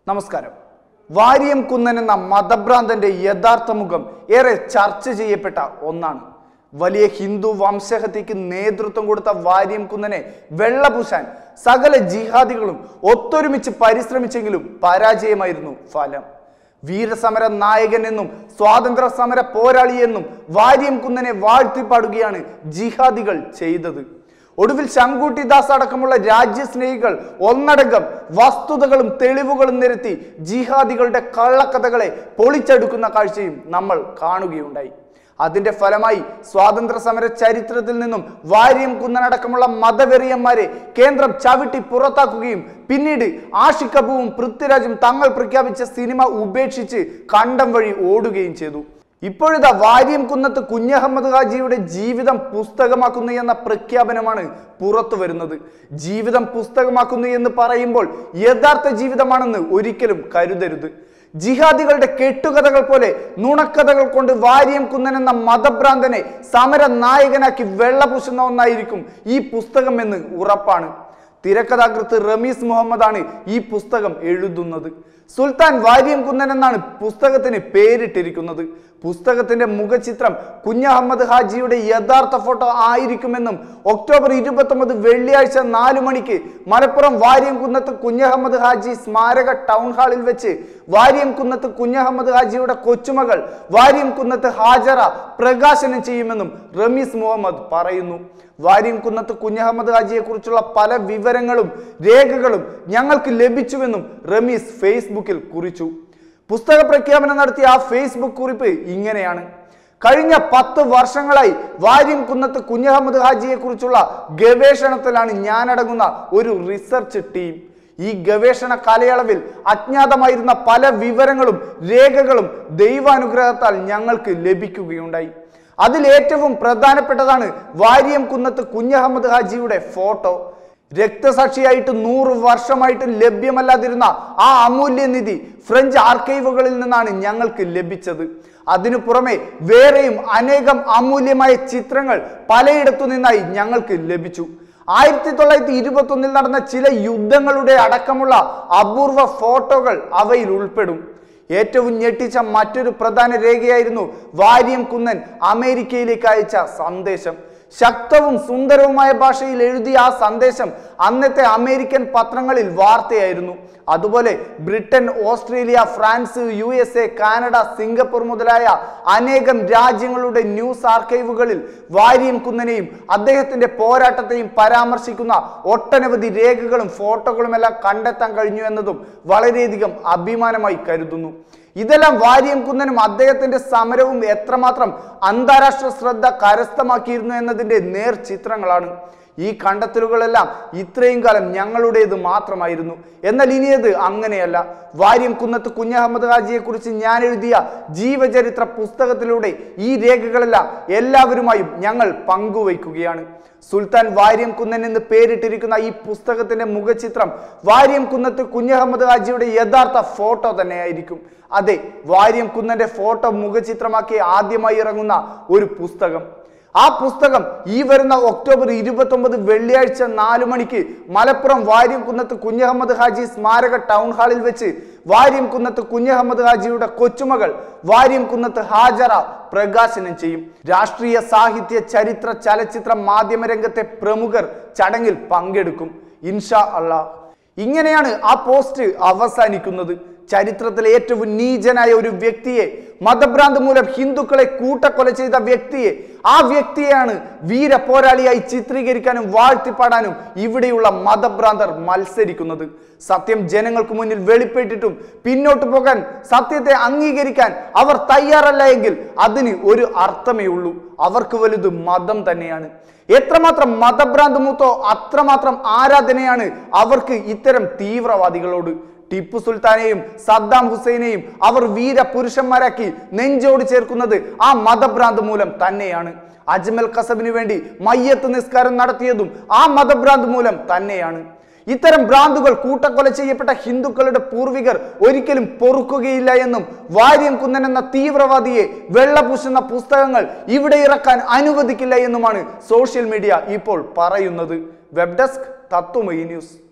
നമസ്കാരം വാരിയം കുന്നൻ എന്ന മതഭ്രാന്തന്റെ യഥാർത്ഥ മുഖം ഏറെ ചർച്ച ചെയ്യപ്പെട്ട ഒന്നാണ് വലിയ ഹിന്ദു വംശഹത്യക്ക് നേതൃത്വം കൊടുത്ത വാരിയം കുന്നനെ വെള്ളപൂശാൻ സകല ജിഹാദികളും ഒത്തൊരുമിച്ച് പരിശ്രമിച്ചെങ്കിലും പരാജയമായിരുന്നു ഫലം വീരസമര നായകൻ എന്നും സ്വാതന്ത്ര്യ സമര പോരാളി എന്നും വാരിയം കുന്നനെ വാഴ്ത്തിപ്പാടുകയാണ് ജിഹാദികൾ ചെയ്തത് ഒടുവിൽ ശങ്കുട്ടി ദാസ് അടക്കമുള്ള രാജ്യസ്നേഹികൾ ഒന്നടങ്കം വസ്തുതകളും തെളിവുകളും നിരത്തി ജിഹാദികളുടെ കള്ളക്കഥകളെ പൊളിച്ചെടുക്കുന്ന കാഴ്ചയും നമ്മൾ കാണുകയുണ്ടായി അതിന്റെ ഫലമായി സ്വാതന്ത്ര്യ സമര ചരിത്രത്തിൽ നിന്നും വാര്യം കുന്നനടക്കമുള്ള മതവെറിയന്മാരെ കേന്ദ്രം ചവിട്ടി പുറത്താക്കുകയും പിന്നീട് ആഷിഖ് കപൂറും പൃഥ്വിരാജും തങ്ങൾ പ്രഖ്യാപിച്ച സിനിമ ഉപേക്ഷിച്ച് കണ്ടം വഴി ഓടുകയും ചെയ്തു ഇപ്പോഴിതാ വാര്യം കുന്നത്ത് കുഞ്ഞഹമ്മദ് ഹാജിയുടെ ജീവിതം പുസ്തകമാക്കുന്നു എന്ന പ്രഖ്യാപനമാണ് പുറത്തു വരുന്നത് ജീവിതം പുസ്തകമാക്കുന്നു എന്ന് പറയുമ്പോൾ യഥാർത്ഥ ജീവിതമാണെന്ന് ഒരിക്കലും കരുതരുത് ജിഹാദികളുടെ കെട്ടുകഥകൾ പോലെ നുണക്കഥകൾ കൊണ്ട് വാര്യം കുന്നൻ എന്ന മതഭ്രാന്തനെ സമര നായകനാക്കി വെള്ളപൂശുന്ന ഒന്നായിരിക്കും ഈ പുസ്തകം എന്ന് ഉറപ്പാണ് തിരക്കഥാകൃത്ത് റമീസ് മുഹമ്മദാണ് ഈ പുസ്തകം എഴുതുന്നത് സുൽത്താൻ വാര്യം കുന്നൻ എന്നാണ് പുസ്തകത്തിന് പേരിട്ടിരിക്കുന്നത് പുസ്തകത്തിന്റെ മുഖചിത്രം കുഞ്ഞഹമ്മദ് ഹാജിയുടെ യഥാർത്ഥ ഫോട്ടോ ആയിരിക്കുമെന്നും ഒക്ടോബർ ഇരുപത്തൊമ്പത് വെള്ളിയാഴ്ച നാലു മണിക്ക് മലപ്പുറം വാര്യം കുന്നത്ത് കുഞ്ഞഹമ്മദ് ഹാജി സ്മാരക ടൗൺ ഹാളിൽ വെച്ച് വാര്യം കുന്നത്ത് കുഞ്ഞഹമ്മദ് ഹാജിയുടെ കൊച്ചുമകൾ വാര്യം കുന്നത്ത് ഹാജറ പ്രകാശനം ചെയ്യുമെന്നും റമീസ് മുഹമ്മദ് പറയുന്നു വാര്യം കുന്നത്ത് കുഞ്ഞഹമ്മദ് ഹാജിയെ കുറിച്ചുള്ള പല വിവരങ്ങളും രേഖകളും ഞങ്ങൾക്ക് ലഭിച്ചുവെന്നും റമീസ് ഫേസ്ബുക്കിൽ കുറിച്ചു പുസ്തക പ്രഖ്യാപനം നടത്തിയ ആ ഫേസ്ബുക്ക് കുറിപ്പ് ഇങ്ങനെയാണ് കഴിഞ്ഞ പത്ത് വർഷങ്ങളായി വാര്യം കുന്നത്ത് കുഞ്ഞഹമ്മദ് ഹാജിയെ കുറിച്ചുള്ള ഗവേഷണത്തിലാണ് ഞാനടങ്ങുന്ന ഒരു റിസർച്ച് ടീം ഈ ഗവേഷണ കാലയളവിൽ അജ്ഞാതമായിരുന്ന പല വിവരങ്ങളും രേഖകളും ദൈവാനുഗ്രഹത്താൽ ഞങ്ങൾക്ക് ലഭിക്കുകയുണ്ടായി അതിൽ ഏറ്റവും പ്രധാനപ്പെട്ടതാണ് വാര്യം കുന്നത്ത് കുഞ്ഞഹമ്മദ് ഹാജിയുടെ ഫോട്ടോ രക്തസാക്ഷിയായിട്ട് നൂറ് വർഷമായിട്ട് ലഭ്യമല്ലാതിരുന്ന ആ അമൂല്യ നിധി ഫ്രഞ്ച് ആർക്കൈവുകളിൽ നിന്നാണ് ഞങ്ങൾക്ക് ലഭിച്ചത് അതിനു പുറമെ വേറെയും അനേകം അമൂല്യമായ ചിത്രങ്ങൾ പലയിടത്തു നിന്നായി ഞങ്ങൾക്ക് ലഭിച്ചു ആയിരത്തി തൊള്ളായിരത്തി ഇരുപത്തി ഒന്നിൽ നടന്ന ചില യുദ്ധങ്ങളുടെ അടക്കമുള്ള അപൂർവ ഫോട്ടോകൾ അവയിൽ ഉൾപ്പെടും ഏറ്റവും ഞെട്ടിച്ച മറ്റൊരു പ്രധാന രേഖയായിരുന്നു വാര്യം കുന്നൻ അമേരിക്കയിലേക്ക് അയച്ച സന്ദേശം ശക്തവും സുന്ദരവുമായ ഭാഷയിൽ എഴുതിയ ആ സന്ദേശം അന്നത്തെ അമേരിക്കൻ പത്രങ്ങളിൽ വാർത്തയായിരുന്നു അതുപോലെ Britain Australia France U S A Canada Singapore മുതലായ അനേകം രാജ്യങ്ങളുടെ ന്യൂസ് ആർക്കൈവുകളിൽ വാര്യം കുന്നനെയും അദ്ദേഹത്തിന്റെ പോരാട്ടത്തെയും പരാമർശിക്കുന്ന ഒട്ടനവധി രേഖകളും ഫോട്ടോകളുമെല്ലാം കണ്ടെത്താൻ കഴിഞ്ഞു എന്നതും വളരെയധികം അഭിമാനമായി കരുതുന്നു ഇതെല്ലാം വാര്യം കുന്നനും അദ്ദേഹത്തിന്റെ സമരവും എത്രമാത്രം അന്താരാഷ്ട്ര ശ്രദ്ധ കരസ്ഥമാക്കിയിരുന്നു എന്നതിന്റെ നേർ ചിത്രങ്ങളാണ് ഈ കണ്ടെത്തലുകളെല്ലാം ഇത്രയും കാലം ഞങ്ങളുടേത് മാത്രമായിരുന്നു എന്നാൽ ഇനിയത് അങ്ങനെയല്ല വാര്യം കുന്നത്ത് കുഞ്ഞഹമ്മദ് ഹാജിയെ കുറിച്ച് ഞാൻ എഴുതിയ ജീവചരിത്ര പുസ്തകത്തിലൂടെ ഈ രേഖകളെല്ലാം എല്ലാവരുമായും ഞങ്ങൾ പങ്കുവയ്ക്കുകയാണ് സുൽത്താൻ വാര്യം കുന്നൻ എന്ന് പേരിട്ടിരിക്കുന്ന ഈ പുസ്തകത്തിന്റെ മുഖചിത്രം വാര്യം കുന്നത്ത് കുഞ്ഞഹമ്മദ് ഹാജിയുടെ യഥാർത്ഥ ഫോട്ടോ തന്നെയായിരിക്കും അതെ വാര്യം കുന്നന്റെ ഫോട്ടോ മുഖചിത്രമാക്കി ആദ്യമായി ഇറങ്ങുന്ന ഒരു പുസ്തകം ആ പുസ്തകം ഈ വരുന്ന ഒക്ടോബർ ഇരുപത്തി ഒമ്പത് വെള്ളിയാഴ്ച നാലു മണിക്ക് മലപ്പുറം വാര്യം കുന്നത്ത് കുഞ്ഞഹമ്മദ് ഹാജി സ്മാരക ടൗൺ ഹാളിൽ വെച്ച് വാര്യം കുന്നത്ത് കുഞ്ഞഹമ്മദ് ഹാജിയുടെ കൊച്ചുമകൾ വാര്യം കുന്നത്ത് ഹാജറ പ്രകാശനം ചെയ്യും രാഷ്ട്രീയ സാഹിത്യ ചരിത്ര ചലച്ചിത്ര മാധ്യമ രംഗത്തെ പ്രമുഖർ ചടങ്ങിൽ പങ്കെടുക്കും ഇൻഷാ അള്ളാ ഇങ്ങനെയാണ് ആ പോസ്റ്റ് അവസാനിക്കുന്നത് ചരിത്രത്തിലെ ഏറ്റവും നീചനായ ഒരു വ്യക്തിയെ മതഭ്രാന്ത് മൂലം ഹിന്ദുക്കളെ കൂട്ടക്കൊല ചെയ്ത വ്യക്തിയെ ആ വ്യക്തിയെയാണ് വീര പോരാളിയായി ചിത്രീകരിക്കാനും വാഴ്ത്തിപ്പാടാനും ഇവിടെയുള്ള മതഭ്രാന്തർ മത്സരിക്കുന്നത് സത്യം ജനങ്ങൾക്ക് മുന്നിൽ വെളിപ്പെട്ടിട്ടും പിന്നോട്ട് പോകാൻ സത്യത്തെ അംഗീകരിക്കാൻ അവർ തയ്യാറല്ല എങ്കിൽ അതിന് ഒരു അർത്ഥമേ ഉള്ളൂ അവർക്ക് വലുത് മതം തന്നെയാണ് എത്രമാത്രം മതഭ്രാന്ത് മൂത്തോ അത്രമാത്രം ആരാധനയാണ് അവർക്ക് ഇത്തരം തീവ്രവാദികളോട് ടിപ്പു സുൽത്താനെയും സദ്ദാം ഹുസൈനെയും അവർ വീരപുരുഷന്മാരാക്കി നെഞ്ചോട് ചേർക്കുന്നത് ആ മതഭ്രാന്ത് മൂലം തന്നെയാണ് അജ്മൽ കസബിന് വേണ്ടി മയ്യത്ത് നിസ്കാരം നടത്തിയതും ആ മതഭ്രാന്ത് മൂലം തന്നെയാണ് ഇത്തരം ഭ്രാന്തുകൾ കൂട്ടക്കൊല ചെയ്യപ്പെട്ട ഹിന്ദുക്കളുടെ പൂർവികർ ഒരിക്കലും പൊറുക്കുകയില്ല എന്നും വാര്യം കുന്നൻ എന്ന തീവ്രവാദിയെ വെള്ളപൂശുന്ന പുസ്തകങ്ങൾ ഇവിടെ ഇറക്കാൻ അനുവദിക്കില്ല എന്നുമാണ് സോഷ്യൽ മീഡിയ ഇപ്പോൾ പറയുന്നത് വെബ് ഡെസ്ക് തത്വമയി ന്യൂസ്